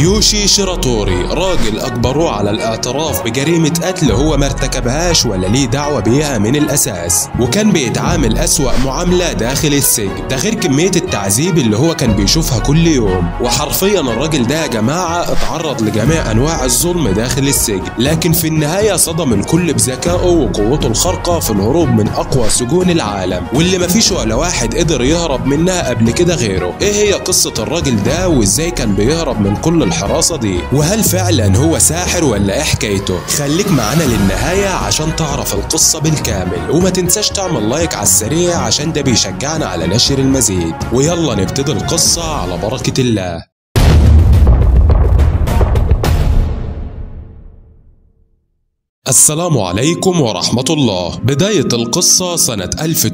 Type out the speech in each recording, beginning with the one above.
يوشي شيراتوري راجل أجبروه على الاعتراف بجريمة قتل هو ما ارتكبهاش ولا ليه دعوة بيها من الأساس وكان بيتعامل أسوأ معاملة داخل السجن ده غير كمية التعذيب اللي هو كان بيشوفها كل يوم وحرفيا الراجل ده يا جماعة اتعرض لجميع أنواع الظلم داخل السجن لكن في النهاية صدم الكل بذكائه وقوته الخارقة في الهروب من أقوى سجون العالم واللي مفيش ولا واحد قدر يهرب منها قبل كده غيره ايه هي قصة الراجل ده وازاي كان بيهرب من كل الحراسة دي وهل فعلا هو ساحر ولا ايه حكايته خليك معانا للنهاية عشان تعرف القصة بالكامل وما تنساش تعمل لايك على السريع عشان ده بيشجعنا على نشر المزيد ويلا نبتدي القصة على بركة الله السلام عليكم ورحمة الله بداية القصة سنة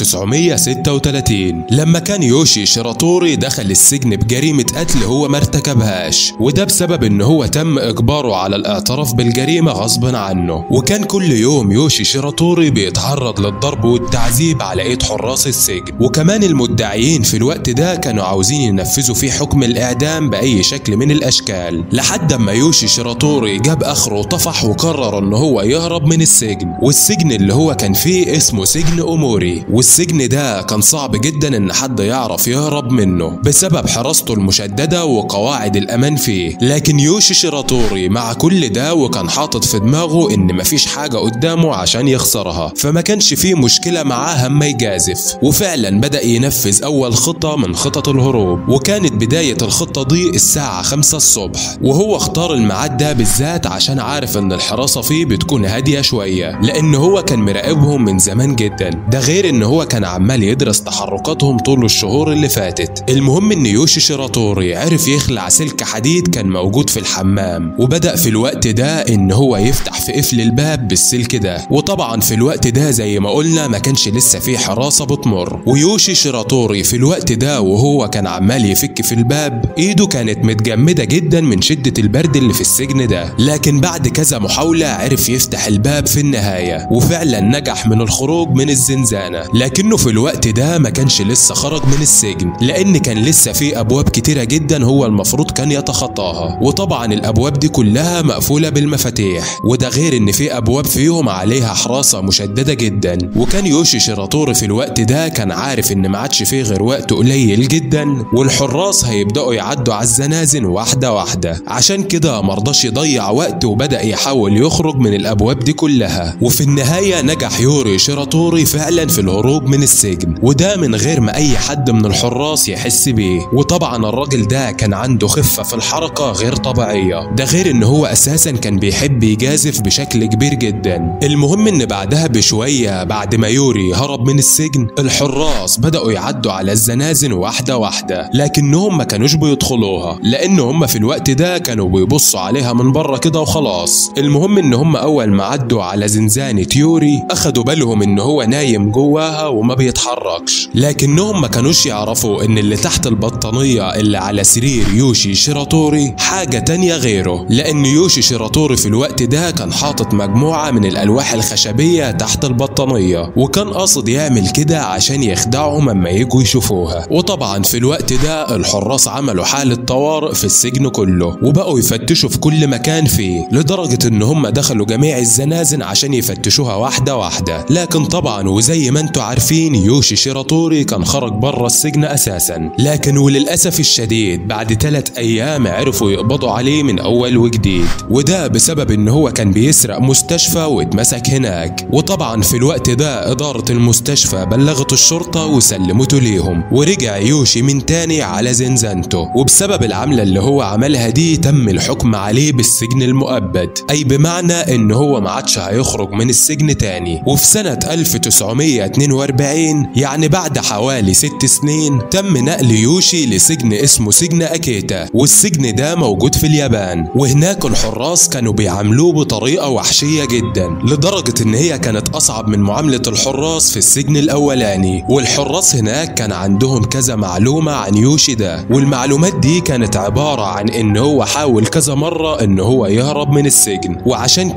1936 لما كان يوشي شيراتوري دخل السجن بجريمة قتل هو ما ارتكبهاش وده بسبب ان هو تم اجباره على الاعتراف بالجريمة غصبا عنه وكان كل يوم يوشي شيراتوري بيتعرض للضرب والتعذيب على ايد حراس السجن وكمان المدعيين في الوقت ده كانوا عاوزين ينفذوا فيه حكم الاعدام باي شكل من الاشكال لحد ما يوشي شيراتوري جاب اخره وطفح وقرر ان هو يهرب من السجن والسجن اللي هو كان فيه اسمه سجن أموري والسجن ده كان صعب جدا ان حد يعرف يهرب منه بسبب حراسته المشددة وقواعد الأمان فيه لكن يوشي شيراتوري مع كل ده وكان حاطط في دماغه ان مفيش حاجة قدامه عشان يخسرها فما كانش فيه مشكلة معاه اما يجازف وفعلا بدأ ينفذ أول خطة من خطط الهروب وكانت بداية الخطة دي الساعة 5 الصبح وهو اختار الميعاد ده بالذات عشان عارف ان الحراسة فيه بتكون هادية شوية لأن هو كان مراقبهم من زمان جدا ده غير إن هو كان عمال يدرس تحركاتهم طول الشهور اللي فاتت المهم إن يوشي شيراتوري عرف يخلع سلك حديد كان موجود في الحمام وبدأ في الوقت ده إن هو يفتح في قفل الباب بالسلك ده وطبعا في الوقت ده زي ما قلنا ما كانش لسه فيه حراسة بتمر ويوشي شيراتوري في الوقت ده وهو كان عمال يفك في الباب إيده كانت متجمدة جدا من شدة البرد اللي في السجن ده لكن بعد كذا محاولة عرف يفتح الباب في النهاية وفعلا نجح من الخروج من الزنزانة لكنه في الوقت ده ما كانش لسه خرج من السجن لأن كان لسه في أبواب كتيرة جدا هو المفروض كان يتخطاها وطبعا الأبواب دي كلها مقفولة بالمفاتيح وده غير إن في أبواب فيهم عليها حراسة مشددة جدا وكان يوشي شيراتوري في الوقت ده كان عارف إن ما عادش فيه غير وقت قليل جدا والحراس هيبدأوا يعدوا على الزنازن واحدة واحدة عشان كده مرضاش يضيع وقت وبدأ يحاول يخرج من الأبواب دي كلها وفي النهاية نجح يوري شيراتوري فعلا في الهروب من السجن وده من غير ما أي حد من الحراس يحس بيه وطبعا الراجل ده كان عنده خفة في الحركة غير طبيعية ده غير إن هو أساسا كان بيحب يجازف بشكل كبير جدا المهم إن بعدها بشوية بعد ما يوري هرب من السجن الحراس بدأوا يعدوا على الزنازن واحدة واحدة لكنهم ما كانوش بيدخلوها لأن هم في الوقت ده كانوا بيبصوا عليها من بره كده وخلاص المهم إن هم أول ما عدوا على زنزانة يوري أخدوا بالهم إن هو نايم جواها وما بيتحركش لكنهم ما كانوش يعرفوا إن اللي تحت البطانية اللي على سرير يوشي شيراتوري حاجة تانية غيره لأن يوشي شيراتوري في الوقت ده كان حاطط مجموعة من الألواح الخشبية تحت البطانية وكان قاصد يعمل كده عشان يخدعهم اما يجوا يشوفوها وطبعا في الوقت ده الحراس عملوا حالة طوارئ في السجن كله وبقوا يفتشوا في كل مكان فيه لدرجة إن هم دخلوا جميع الزنازن عشان يفتشوها واحدة واحدة لكن طبعا وزي ما انتوا عارفين يوشي شيراتوري كان خرج بره السجن أساسا لكن وللأسف الشديد بعد ثلاث أيام عرفوا يقبضوا عليه من أول وجديد وده بسبب إن هو كان بيسرق مستشفى واتمسك هناك وطبعا في الوقت ده إدارة المستشفى بلغت الشرطة وسلمته ليهم ورجع يوشي من تاني على زنزانته وبسبب العملة اللي هو عملها دي تم الحكم عليه بالسجن المؤبد أي بمعنى إن هو ما عادش هيخرج من السجن تاني وفي سنة 1942 يعني بعد حوالي ست سنين تم نقل يوشي لسجن اسمه سجن أكيتا والسجن ده موجود في اليابان وهناك الحراس كانوا بيعاملوه بطريقة وحشية جدا لدرجة إن هي كانت أصعب من معاملة الحراس في السجن الأولاني والحراس هناك كان عندهم كذا معلومة عن يوشي ده والمعلومات دي كانت عبارة عن إن هو حاول كذا مرة إن هو يهرب من السجن وعشان كده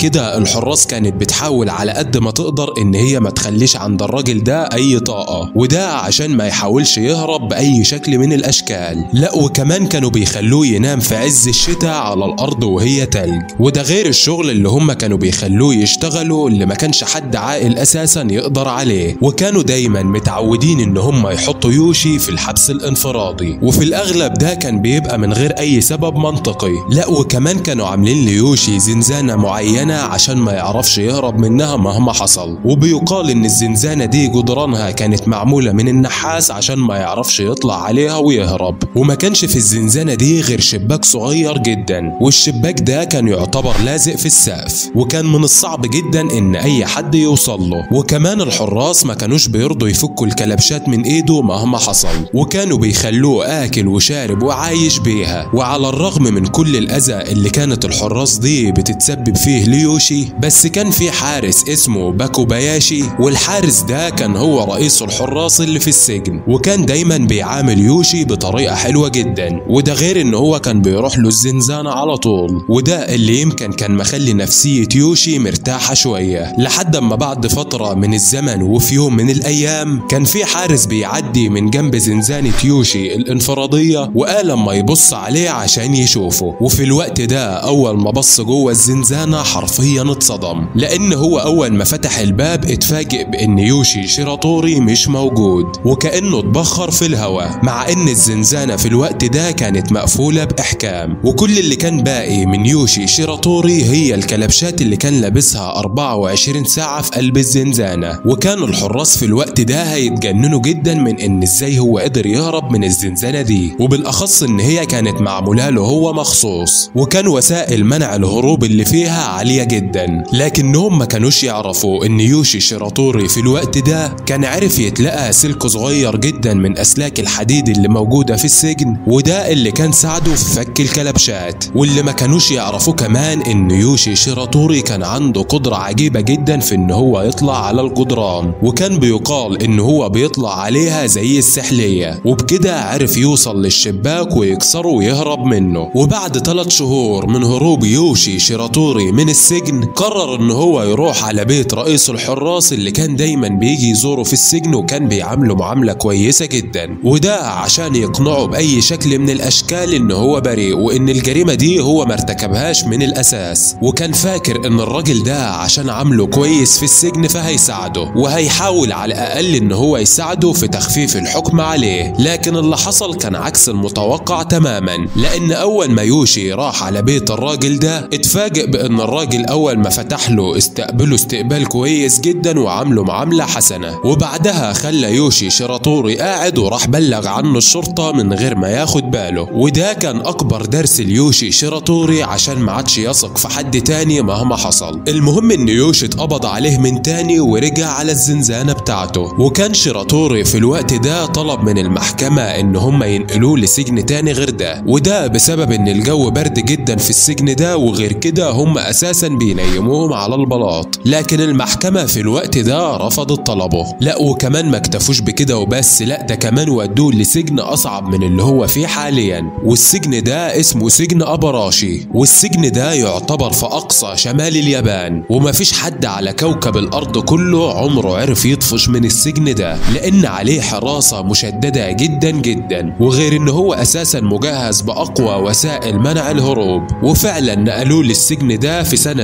الحراس كانت بتحاول على قد ما تقدر ان هي ما تخليش عند الراجل ده اي طاقة وده عشان ما يحاولش يهرب باي شكل من الاشكال لا وكمان كانوا بيخلوه ينام في عز الشتاء على الارض وهي تلج وده غير الشغل اللي هم كانوا بيخلوه يشتغلوا اللي ما كانش حد عاقل اساسا يقدر عليه وكانوا دايما متعودين ان هم يحطوا يوشي في الحبس الانفرادي وفي الاغلب ده كان بيبقى من غير اي سبب منطقي لا وكمان كانوا عاملين ليوشي زنزانة معينة عشان ما يعرفش يهرب منها مهما حصل وبيقال ان الزنزانة دي جدرانها كانت معمولة من النحاس عشان ما يعرفش يطلع عليها ويهرب وما كانش في الزنزانة دي غير شباك صغير جدا والشباك ده كان يعتبر لازق في السقف وكان من الصعب جدا ان اي حد يوصل له وكمان الحراس ما كانوش بيرضوا يفكوا الكلبشات من ايده مهما حصل وكانوا بيخلوه اكل وشارب وعايش بيها وعلى الرغم من كل الاذى اللي كانت الحراس دي بتتسبب فيه ليوشي بس كان في حارس اسمه باكوباياشي والحارس ده كان هو رئيس الحراس اللي في السجن وكان دايما بيعامل يوشي بطريقه حلوه جدا وده غير ان هو كان بيروح له الزنزانه على طول وده اللي يمكن كان مخلي نفسيه يوشي مرتاحه شويه لحد اما بعد فتره من الزمن وفي يوم من الايام كان في حارس بيعدي من جنب زنزانه يوشي الانفراديه وقال لما يبص عليه عشان يشوفه وفي الوقت ده اول ما بص جوه الزنزانه حرفيا اتصدم لان هو اول ما فتح الباب اتفاجئ بان يوشي شيراتوري مش موجود وكانه اتبخر في الهواء مع ان الزنزانه في الوقت ده كانت مقفوله باحكام وكل اللي كان باقي من يوشي شيراتوري هي الكلبشات اللي كان لابسها 24 ساعه في قلب الزنزانه وكانوا الحراس في الوقت ده هيتجننوا جدا من ان ازاي هو قدر يهرب من الزنزانه دي وبالاخص ان هي كانت معموله له هو مخصوص وكان وسائل منع الهروب اللي فيها عاليه جدا لكنهم ما كانوش يعرفوا ان يوشي شيراتوري في الوقت ده كان عرف يتلقى سلك صغير جدا من اسلاك الحديد اللي موجوده في السجن وده اللي كان ساعده في فك الكلبشات واللي ما كانوش يعرفوه كمان ان يوشي شيراتوري كان عنده قدره عجيبه جدا في ان هو يطلع على الجدران وكان بيقال ان هو بيطلع عليها زي السحليه وبكده عرف يوصل للشباك ويكسره ويهرب منه وبعد ثلاث شهور من هروب يوشي شيراتوري من السجن قرر ان هو يروح على بيت رئيس الحراس اللي كان دايما بيجي يزوره في السجن وكان بيعامله معامله كويسه جدا وده عشان يقنعه باي شكل من الاشكال ان هو بريء وان الجريمه دي هو ما ارتكبهاش من الاساس وكان فاكر ان الراجل ده عشان عامله كويس في السجن فهيساعده وهيحاول على الاقل ان هو يساعده في تخفيف الحكم عليه لكن اللي حصل كان عكس المتوقع تماما لان اول ما يوشي راح على بيت الراجل ده اتفاجئ بان الراجل اول ما فتح له استقبله استقبال كويس جدا وعامله معامله حسنه وبعدها خلى يوشي شيراتوري قاعد وراح بلغ عنه الشرطه من غير ما ياخد باله وده كان اكبر درس ليوشي شيراتوري عشان ما عادش يثق في حد تاني مهما حصل المهم ان يوشي اتقبض عليه من تاني ورجع على الزنزانه بتاعته وكان شيراتوري في الوقت ده طلب من المحكمه ان هم ينقلوه لسجن تاني غير ده وده بسبب ان الجو برد جدا في السجن ده وغير كده هم اساسا بينيموهم على البلاط لكن المحكمه في الوقت ده رفضت طلبه لا وكمان ما اكتفوش بكده وبس لا ده كمان ودوه لسجن اصعب من اللي هو فيه حاليا والسجن ده اسمه سجن ابراشي والسجن ده يعتبر في اقصى شمال اليابان ومفيش حد على كوكب الارض كله عمره عرف يطفش من السجن ده لان عليه حراسه مشدده جدا جدا وغير ان هو اساسا مجهز باقوى وسائل منع الهروب وفعلا نقلوه للسجن ده في سنه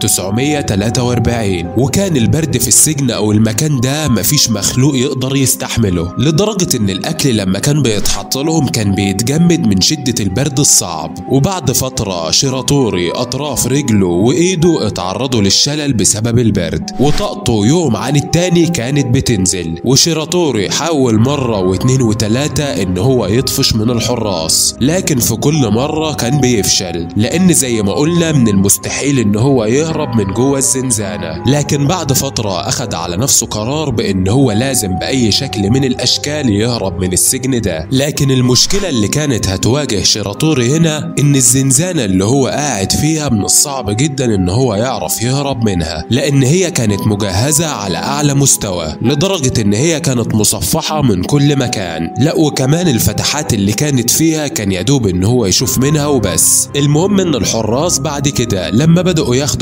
1943 وكان البرد في السجن او المكان ده مفيش مخلوق يقدر يستحمله لدرجه ان الاكل لما كان بيتحط لهم كان بيتجمد من شده البرد الصعب وبعد فتره شيراتوري اطراف رجله وايده اتعرضوا للشلل بسبب البرد وطاقته يوم عن التاني كانت بتنزل وشيراتوري حاول مره واتنين وتلاته ان هو يطفش من الحراس لكن في كل مره كان بيفشل لان زي ما قلنا من المستحيل ان هو يهرب من جوه الزنزانه لكن بعد فتره اخد على نفسه قرار بان هو لازم باي شكل من الاشكال يهرب من السجن ده لكن المشكله اللي كانت هتواجه شيراتوري هنا ان الزنزانه اللي هو قاعد فيها من الصعب جدا ان هو يعرف يهرب منها لان هي كانت مجهزه على اعلى مستوى لدرجه ان هي كانت مصفحه من كل مكان لا وكمان الفتحات اللي كانت فيها كان يدوب ان هو يشوف منها وبس المهم ان الحراس بعد كده لما بدأوا ياخدوا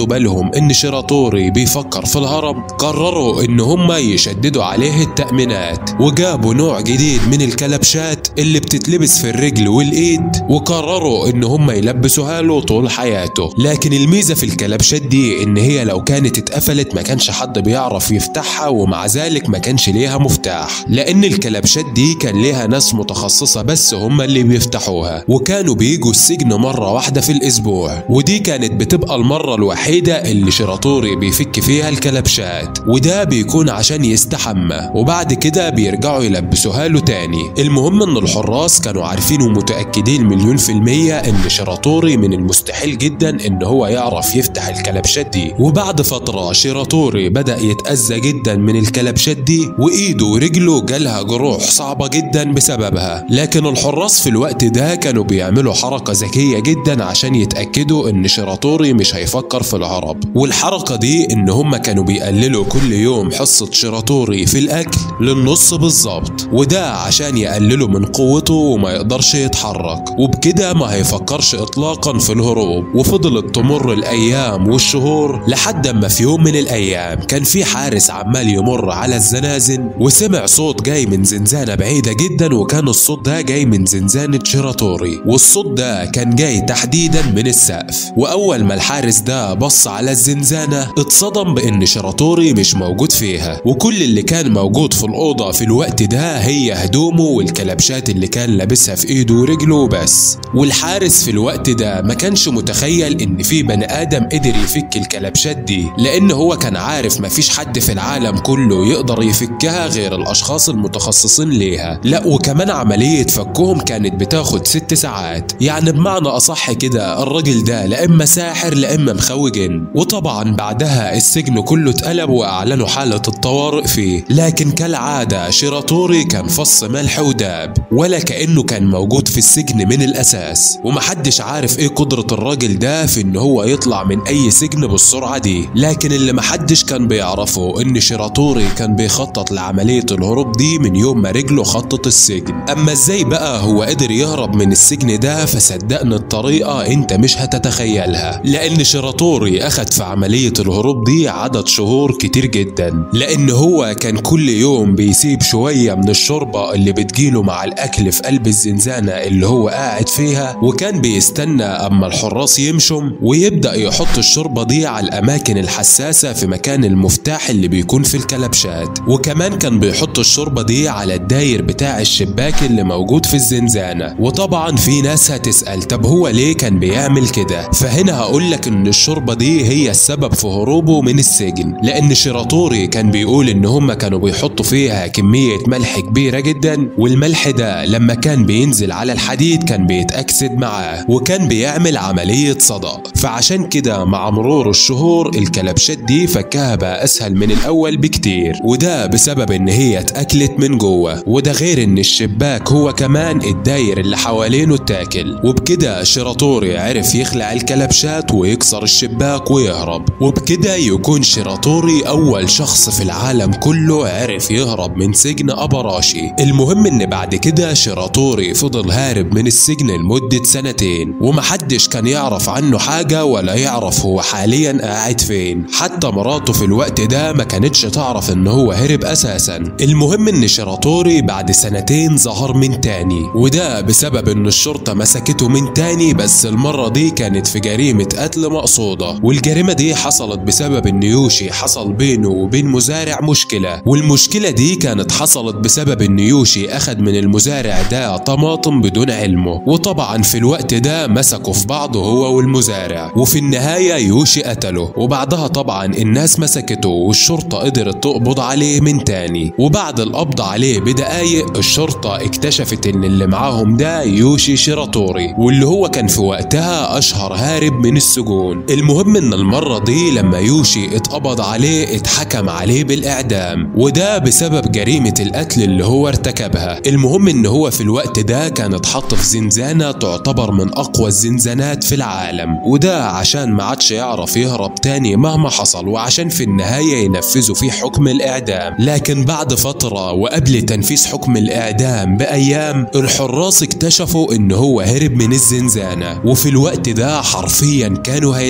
بالهم ان شيراتوري بيفكر في الهرب قرروا ان هم يشددوا عليه التأمينات وجابوا نوع جديد من الكلبشات اللي بتتلبس في الرجل والايد وقرروا ان هم يلبسوها له طول حياته لكن الميزة في الكلبشات دي ان هي لو كانت اتقفلت ما كانش حد بيعرف يفتحها ومع ذلك ما كانش ليها مفتاح لان الكلبشات دي كان ليها ناس متخصصة بس هم اللي بيفتحوها وكانوا بيجوا السجن مرة واحدة في الاسبوع ودي كانت بتبقى المرة الوحيدة اللي شيراتوري بيفك فيها الكلبشات وده بيكون عشان يستحمى وبعد كده بيرجعوا يلبسوها له تاني المهم ان الحراس كانوا عارفين ومتأكدين مليون في المية ان شيراتوري من المستحيل جدا ان هو يعرف يفتح الكلبشات دي وبعد فترة شيراتوري بدأ يتأذى جدا من الكلبشات دي وايده ورجله جالها جروح صعبة جدا بسببها لكن الحراس في الوقت ده كانوا بيعملوا حركة ذكية جدا عشان يتأكدوا ان شيراتوري مش هيفكر في الهرب والحركة دي ان هم كانوا بيقللوا كل يوم حصة شيراتوري في الاكل للنص بالظبط وده عشان يقللوا من قوته وما يقدرش يتحرك وبكده ما هيفكرش اطلاقا في الهروب وفضلت تمر الايام والشهور لحد اما في يوم من الايام كان في حارس عمال يمر على الزنازن وسمع صوت جاي من زنزانة بعيدة جدا وكان الصوت ده جاي من زنزانة شيراتوري والصوت ده كان جاي تحديدا من السقف واول ما الحارس ده بص على الزنزانة اتصدم بان شيراتوري مش موجود فيها وكل اللي كان موجود في الأوضة في الوقت ده هي هدومه والكلبشات اللي كان لابسها في ايده ورجله بس والحارس في الوقت ده ما كانش متخيل ان في بني ادم قدر يفك الكلبشات دي لان هو كان عارف مفيش حد في العالم كله يقدر يفكها غير الاشخاص المتخصصين ليها لا وكمان عملية فكهم كانت بتاخد ست ساعات يعني بمعنى اصح كده الراجل ده لا اما ساحر لا اما مخوجن وطبعا بعدها السجن كله اتقلب واعلنوا حالة الطوارئ فيه لكن كالعادة شيراتوري كان فص ملح وداب ولا كأنه كان موجود في السجن من الأساس ومحدش عارف ايه قدرة الراجل ده في ان هو يطلع من اي سجن بالسرعة دي لكن اللي محدش كان بيعرفه ان شيراتوري كان بيخطط لعملية الهروب دي من يوم ما رجله خطت السجن اما ازاي بقى هو قدر يهرب من السجن ده فصدقني الطريقة انت مش هتتخيلها لان شيراتوري اخد في عملية الهروب دي عدد شهور كتير جدا لان هو كان كل يوم بيسيب شوية من الشوربة اللي بتجيله مع الاكل في قلب الزنزانة اللي هو قاعد فيها وكان بيستنى اما الحراس يمشوا ويبدأ يحط الشوربة دي على الاماكن الحساسة في مكان المفتاح اللي بيكون في الكلبشات وكمان كان بيحط الشوربة دي على الداير بتاع الشباك اللي موجود في الزنزانة وطبعا في ناس هتسأل طب هو ليه كان بيعمل كده فهنا هقول لك ان الشوربة دي هي السبب في هروبه من السجن لان شيراتوري كان بيقول ان هم كانوا بيحطوا فيها كمية ملح كبيرة جدا والملح ده لما كان بينزل على الحديد كان بيتأكسد معاه وكان بيعمل عملية صدأ فعشان كده مع مرور الشهور الكلبشات دي فكها بقى اسهل من الاول بكتير وده بسبب ان هي اتاكلت من جوه وده غير ان الشباك هو كمان الداير اللي حوالينه اتاكل وبكده شيراتوري عرف يخلع الكلبشات ويكسر الشباك ويهرب وبكده يكون شيراتوري اول شخص في العالم كله عرف يهرب من سجن ابراشي المهم ان بعد كده شيراتوري فضل هارب من السجن لمدة سنتين ومحدش كان يعرف عنه حاجة ولا يعرف هو حاليا قاعد فين حتى مراته في الوقت ده ما كانتش تعرف ان هو هرب اساسا المهم ان شيراتوري بعد سنتين ظهر من تاني وده بسبب ان الشرطة مسكته من تاني بس المرة دي كانت في جريمة قتل مقصودة والجريمة دي حصلت بسبب ان يوشي حصل بينه وبين مزارع مشكلة والمشكلة دي كانت حصلت بسبب ان يوشي اخد من المزارع ده طماطم بدون علمه وطبعا في الوقت ده مسكوا في بعض هو والمزارع وفي النهاية يوشي قتله وبعدها طبعا الناس مسكته والشرطة قدرت تقبض عليه من تاني وبعد القبض عليه بدقايق الشرطة اكتشفت ان اللي معاهم ده يوشي شيراتوري واللي هو كان في وقتها اشهر هارب من السجون المهم ان المرة دي لما يوشي اتقبض عليه اتحكم عليه بالاعدام وده بسبب جريمة القتل اللي هو ارتكبها المهم ان هو في الوقت ده كان اتحط في زنزانة تعتبر من اقوى الزنزانات في العالم وده عشان ما عادش يعرف يهرب تاني مهما حصل وعشان في النهاية ينفذوا فيه حكم الاعدام لكن بعد فترة وقبل تنفيذ حكم الاعدام بايام الحراس اكتشفوا ان هو هرب من الزنزانة وفي الوقت ده حرفيا كانوا هيتجننوا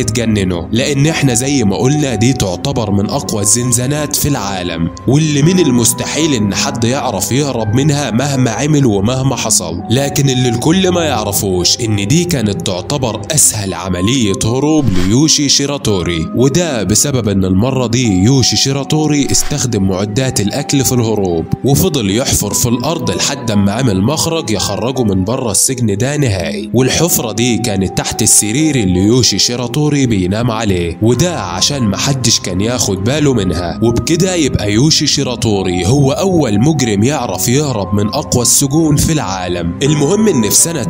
منه لان احنا زي ما قلنا دي تعتبر من اقوى الزنزانات في العالم واللي من المستحيل ان حد يعرف يهرب منها مهما عمل ومهما حصل لكن اللي الكل ما يعرفوش ان دي كانت تعتبر اسهل عملية هروب ليوشي شيراتوري وده بسبب ان المرة دي يوشي شيراتوري استخدم معدات الاكل في الهروب وفضل يحفر في الارض لحد ما عمل مخرج يخرجه من بره السجن ده نهائي والحفرة دي كانت تحت السرير اللي يوشي شيراتوري بينام عليه وده عشان محدش كان ياخد باله منها وبكده يبقى يوشي شيراتوري هو اول مجرم يعرف يهرب من اقوى السجون في العالم المهم ان في سنة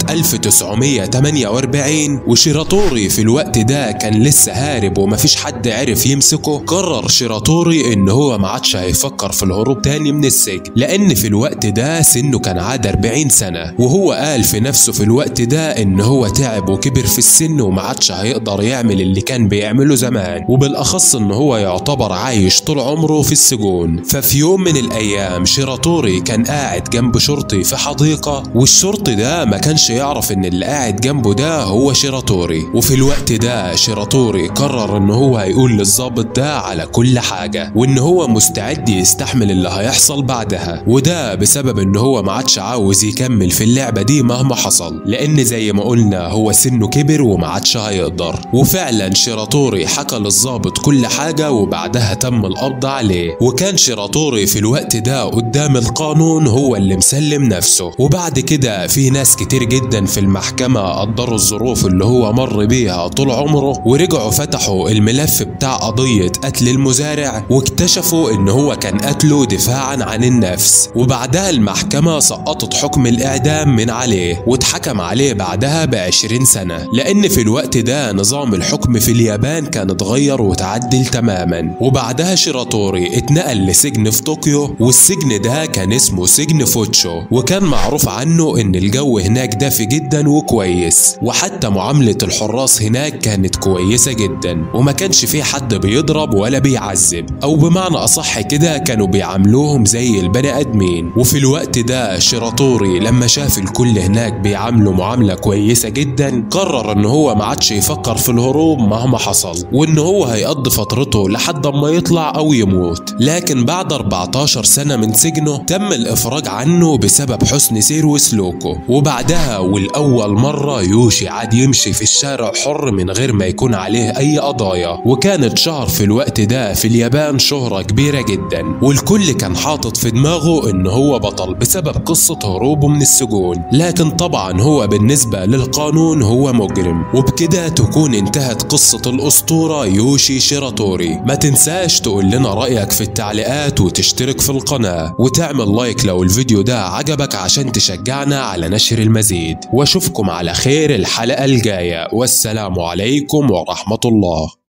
1948 وشيراتوري في الوقت ده كان لسه هارب ومفيش حد عرف يمسكه قرر شيراتوري ان هو ما عادش هيفكر في الهروب تاني من السجن لان في الوقت ده سنه كان عاد 40 سنة وهو قال في نفسه في الوقت ده ان هو تعب وكبر في السن وما عادش هيقدر يعمل اللي كان بيعمله زمان وبالاخص ان هو يعتبر عايش طول عمره في السجون ففي يوم من الايام شيراتوري كان قاعد جنب شرطي في حديقة والشرطي ده ما كانش يعرف ان اللي قاعد جنبه ده هو شيراتوري وفي الوقت ده شيراتوري قرر ان هو هيقول للظابط ده على كل حاجة وان هو مستعد يستحمل اللي هيحصل بعدها وده بسبب ان هو ما عادش عاوز يكمل في اللعبة دي مهما حصل لان زي ما قلنا هو سنه كبر وما عادش هيقدر وفعلا شيراتوري حكى للظابط كل حاجة وبعدها تم القبض عليه وكان شيراتوري في الوقت ده قدام القانون هو اللي مسلم نفسه وبعد كده في ناس كتير جدا في المحكمة قدروا الظروف اللي هو مر بيها طول عمره ورجعوا فتحوا الملف بتاع قضية قتل المزارع واكتشفوا ان هو كان قتله دفاعا عن النفس وبعدها المحكمة سقطت حكم الإعدام من عليه واتحكم عليه بعدها بعشرين سنة لأن في الوقت ده نظام الحكم في اليابان كان اتغير وتعدل تماما وبعدها شيراتوري اتنقل لسجن في طوكيو والسجن ده كان اسمه سجن فوتشو وكان معروف عنه ان الجو هناك دافي جدا وكويس وحتى معاملة الحراس هناك كانت كويسة جدا وما كانش في حد بيضرب ولا بيعذب او بمعنى اصح كده كانوا بيعاملوهم زي البني ادمين وفي الوقت ده شيراتوري لما شاف الكل هناك بيعاملوا معاملة كويسة جدا قرر ان هو ما عادش يفكر في الهروب مهما حصل وان هو هيقضي فترته لحد ما يطلع او يموت لكن بعد 14 سنة من سجنه تم الافراج عنه بسبب حسن سير وسلوكه وبعدها والاول مرة يوشي عاد يمشي في الشارع حر من غير ما يكون عليه اي قضايا وكانت شهر في الوقت ده في اليابان شهرة كبيرة جدا والكل كان حاطط في دماغه ان هو بطل بسبب قصة هروبه من السجون لكن طبعا هو بالنسبة للقانون هو مجرم وبكده تكون انتهت قصة الأسطورة يوشي شيراتوري ما تنساش تقول لنا رأيك في التعليقات وتشترك في القناة وتعمل لايك لو الفيديو ده عجبك عشان تشجعنا على نشر المزيد واشوفكم على خير الحلقة الجاية والسلام عليكم ورحمة الله